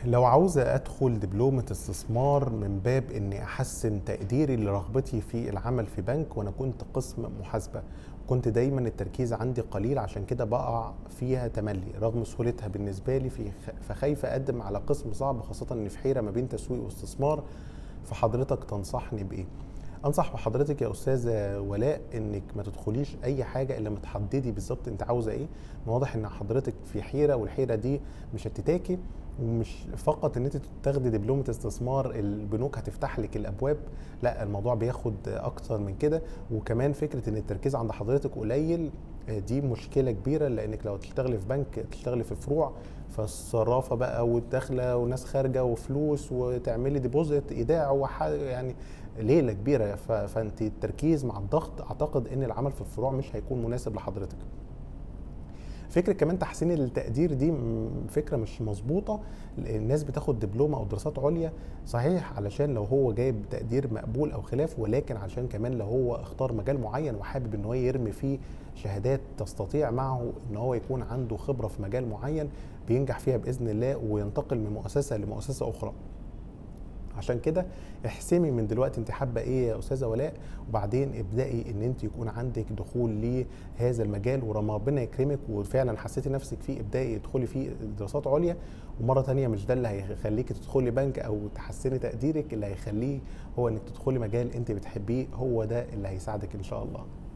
لو عاوزة أدخل دبلومة استثمار من باب إني أحسن تقديري لرغبتي في العمل في بنك وأنا كنت قسم محاسبة كنت دايما التركيز عندي قليل عشان كده بقع فيها تملي رغم سهولتها بالنسبة لي في فخايف أقدم على قسم صعب خاصة إن في حيرة ما بين تسويق واستثمار فحضرتك تنصحني بإيه؟ انصح بحضرتك يا استاذه ولاء انك ما تدخليش اي حاجه الا ما تحددي بالظبط انت عاوزه ايه واضح ان حضرتك في حيره والحيره دي مشتتاكي ومش فقط ان انت تاخدي دبلومه استثمار البنوك هتفتح لك الابواب لا الموضوع بياخد اكتر من كده وكمان فكره ان التركيز عند حضرتك قليل دي مشكله كبيره لانك لو تشتغلي في بنك تشتغلي في فروع فالصرافه بقى والداخله وناس خارجه وفلوس وتعملي ديبوزيت ايداع وح يعني ليله كبيره فانت التركيز مع الضغط اعتقد ان العمل في الفروع مش هيكون مناسب لحضرتك فكره كمان تحسين التقدير دي فكره مش مظبوطه الناس بتاخد دبلومه او دراسات عليا صحيح علشان لو هو جايب تقدير مقبول او خلافه ولكن عشان كمان لو هو اختار مجال معين وحابب ان هو يرمي فيه شهادات تستطيع معه ان هو يكون عنده خبره في مجال معين بينجح فيها باذن الله وينتقل من مؤسسه لمؤسسه اخرى عشان كده احسمي من دلوقتي انت حابه ايه يا استاذه ولاء وبعدين ابداي ان انت يكون عندك دخول لهذا المجال ولما ربنا يكرمك وفعلا حسيتي نفسك فيه ابداي ادخلي فيه دراسات عليا ومره تانية مش ده اللي هيخليكي تدخلي بنك او تحسني تقديرك اللي هيخليه هو انك تدخلي مجال انت بتحبيه هو ده اللي هيساعدك ان شاء الله